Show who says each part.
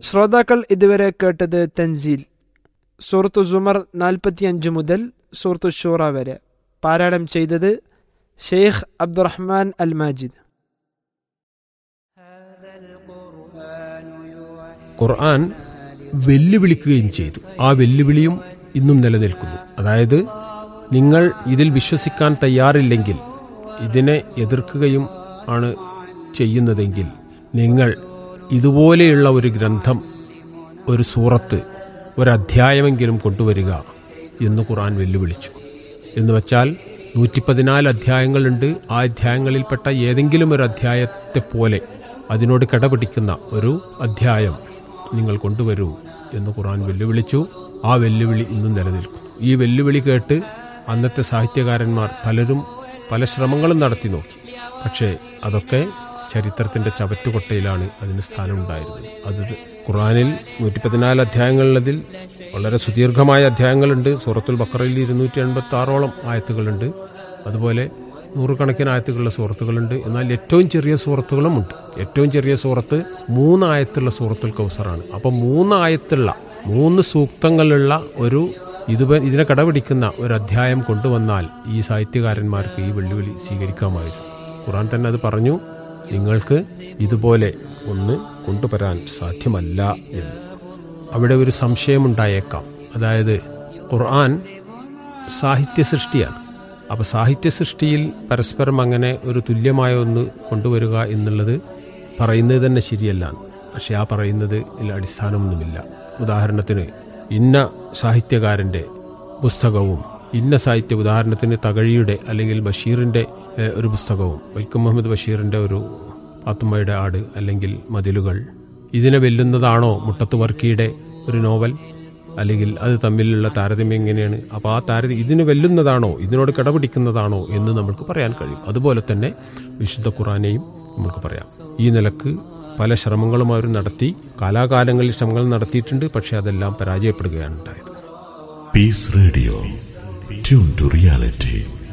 Speaker 1: ശ്രോതാക്കൾ ഇതുവരെ കേട്ടത് തൻസീൽ സൂറത്തു സുമർ നാൽപ്പത്തിയഞ്ച് മുതൽ സൂറത്തു ഷൂറ വരെ പാരായണം ചെയ്തത് ഷെയ്ഖ് അബ്ദുറഹ്മാൻ അൽ മാജിദ്
Speaker 2: ഖുർആൻ വെല്ലുവിളിക്കുകയും ചെയ്തു ആ വെല്ലുവിളിയും ഇന്നും നിലനിൽക്കുന്നു അതായത് നിങ്ങൾ ഇതിൽ വിശ്വസിക്കാൻ തയ്യാറില്ലെങ്കിൽ ഇതിനെ എതിർക്കുകയും ആണ് ചെയ്യുന്നതെങ്കിൽ നിങ്ങൾ ഇതുപോലെയുള്ള ഒരു ഗ്രന്ഥം ഒരു സൂറത്ത് ഒരധ്യായമെങ്കിലും കൊണ്ടുവരിക എന്ന് ഖുർആൻ വെല്ലുവിളിച്ചു എന്ന് വച്ചാൽ നൂറ്റി പതിനാല് അധ്യായങ്ങളുണ്ട് ആ അധ്യായങ്ങളിൽപ്പെട്ട ഏതെങ്കിലും ഒരു അധ്യായത്തെ പോലെ അതിനോട് കിടപിടിക്കുന്ന ഒരു അധ്യായം നിങ്ങൾ കൊണ്ടുവരൂ എന്ന് ഖുർആൻ വെല്ലുവിളിച്ചു ആ വെല്ലുവിളി ഇന്നും നിലനിൽക്കുന്നു ഈ വെല്ലുവിളി കേട്ട് അന്നത്തെ സാഹിത്യകാരന്മാർ പലരും പല ശ്രമങ്ങളും നടത്തി നോക്കി പക്ഷേ അതൊക്കെ ചരിത്രത്തിന്റെ ചവറ്റുകൊട്ടയിലാണ് അതിന് സ്ഥാനമുണ്ടായിരുന്നത് അത് ഖുറാനിൽ നൂറ്റി പതിനാല് അധ്യായങ്ങളുള്ളതിൽ വളരെ സുദീർഘമായ അധ്യായങ്ങളുണ്ട് സൂറത്തുൽ ബക്കറയിൽ ഇരുന്നൂറ്റി എൺപത്തി ആറോളം ആയത്തുകളുണ്ട് അതുപോലെ നൂറുകണക്കിന് ആയത്തുകളുള്ള സൂറത്തുകളുണ്ട് എന്നാൽ ഏറ്റവും ചെറിയ സൂറത്തുകളും ഉണ്ട് ഏറ്റവും ചെറിയ സൂറത്ത് മൂന്ന് ആയത്തുള്ള സൂറത്തുൽ കൗസറാണ് അപ്പൊ മൂന്ന് ആയത്തുള്ള മൂന്ന് സൂക്തങ്ങളുള്ള ഒരു ഇത് ഇതിനെ കടപിടിക്കുന്ന ഒരു അധ്യായം കൊണ്ടുവന്നാൽ ഈ സാഹിത്യകാരന്മാർക്ക് ഈ വെല്ലുവിളി സ്വീകരിക്കാമായിരുന്നു ഖുറാൻ തന്നെ അത് പറഞ്ഞു നിങ്ങൾക്ക് ഇതുപോലെ ഒന്ന് കൊണ്ടുവരാൻ സാധ്യമല്ല എന്ന് അവിടെ ഒരു സംശയമുണ്ടായേക്കാം അതായത് ഖുർആൻ സാഹിത്യ സൃഷ്ടിയാണ് അപ്പോൾ സാഹിത്യ സൃഷ്ടിയിൽ പരസ്പരം അങ്ങനെ ഒരു തുല്യമായ ഒന്ന് കൊണ്ടുവരിക എന്നുള്ളത് പറയുന്നത് തന്നെ ശരിയല്ല പക്ഷെ ആ പറയുന്നത് ഇതിൽ അടിസ്ഥാനമൊന്നുമില്ല ഉദാഹരണത്തിന് ഇന്ന സാഹിത്യകാരൻ്റെ പുസ്തകവും ഇന്ന സാഹിത്യ ഉദാഹരണത്തിന് തകഴിയുടെ അല്ലെങ്കിൽ ബഷീറിൻ്റെ ഏഹ്, ഒരു പുസ്തകവും വൈക്കം മുഹമ്മദ് ബഷീറിൻ്റെ ഒരു പാത്തുമ്മയുടെ ആട് അല്ലെങ്കിൽ മതിലുകൾ ഇതിനെ വെല്ലുന്നതാണോ മുട്ടത്ത് വർക്കിയുടെ ഒരു നോവൽ അല്ലെങ്കിൽ അത് തമ്മിലുള്ള താരതമ്യം എങ്ങനെയാണ് അപ്പോൾ ആ താരതമ്യം ഇതിന് വെല്ലുന്നതാണോ ഇതിനോട് കിടപിടിക്കുന്നതാണോ എന്ന് നമുക്ക് പറയാൻ കഴിയും അതുപോലെ തന്നെ വിശുദ്ധ ഖുറാനെയും നമുക്ക് പറയാം ഈ നിലക്ക് പല ശ്രമങ്ങളും അവർ നടത്തി കാലാകാലങ്ങളിൽ ശ്രമങ്ങൾ നടത്തിയിട്ടുണ്ട് പക്ഷേ അതെല്ലാം പരാജയപ്പെടുകയാണ് ഉണ്ടായത്
Speaker 3: Peace Radio. Tune to reality.